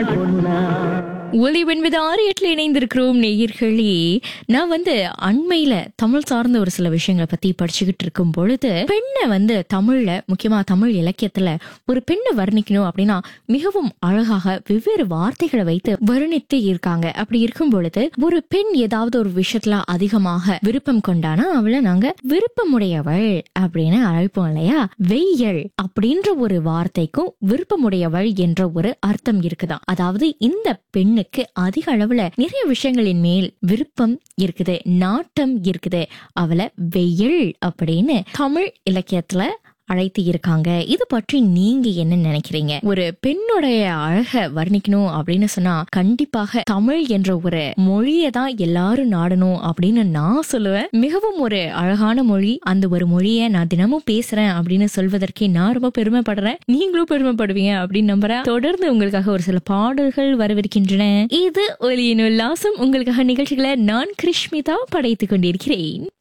ஒலிவன் வித ஆறு எட்டுல இணைந்திருக்கிறோம் நேயர்களே நான் வந்து அண்மையில தமிழ் சார்ந்த ஒரு சில விஷயங்களை பத்தி படிச்சுக்கிட்டு இருக்கும் பொழுது பெண்ணை வந்து தமிழ்ல முக்கியமா தமிழ் இலக்கியத்துல ஒரு பெண்ணை வர்ணிக்கணும் அப்படின்னா மிகவும் அழகாக வெவ்வேறு வார்த்தைகளை வைத்து வர்ணித்து இருக்காங்க அப்படி இருக்கும் பொழுது ஒரு பெண் ஏதாவது ஒரு விஷயத்துல அதிகமாக விருப்பம் கொண்டானா அவளை நாங்க விருப்பமுடையவள் அப்படின்னு அழைப்போம் இல்லையா வெய்யல் அப்படின்ற ஒரு வார்த்தைக்கும் விருப்பமுடையவள் என்ற ஒரு அர்த்தம் இருக்குதாம் அதாவது இந்த பெண்ணுக்கு அதிக அளவுல நிறைய விஷயங்களின் மேல் விருப்பம் இருக்குது நாட்டம் இருக்குது அவளை வெயில் அப்படின்னு தமிழ் இலக்கியத்துல அழைத்து இருக்காங்க இது பற்றி நீங்க என்ன நினைக்கிறீங்க ஒரு பெண்ணுடைய அழக வர்ணிக்கணும் அப்படின்னு சொன்னா கண்டிப்பாக தமிழ் என்ற ஒரு மொழியை தான் எல்லாரும் நாடணும் அப்படின்னு நான் சொல்லுவேன் மிகவும் ஒரு அழகான மொழி அந்த ஒரு மொழியை நான் தினமும் பேசுறேன் அப்படின்னு சொல்வதற்கே நான் ரொம்ப பெருமைப்படுறேன் நீங்களும் பெருமைப்படுவீங்க அப்படின்னு நம்புறேன் தொடர்ந்து உங்களுக்காக ஒரு சில பாடல்கள் வரவிருக்கின்றன இது ஒலியின் உல்லாசம் உங்களுக்காக நிகழ்ச்சிகளை நான் கிருஷ்மிதா படைத்துக் கொண்டிருக்கிறேன்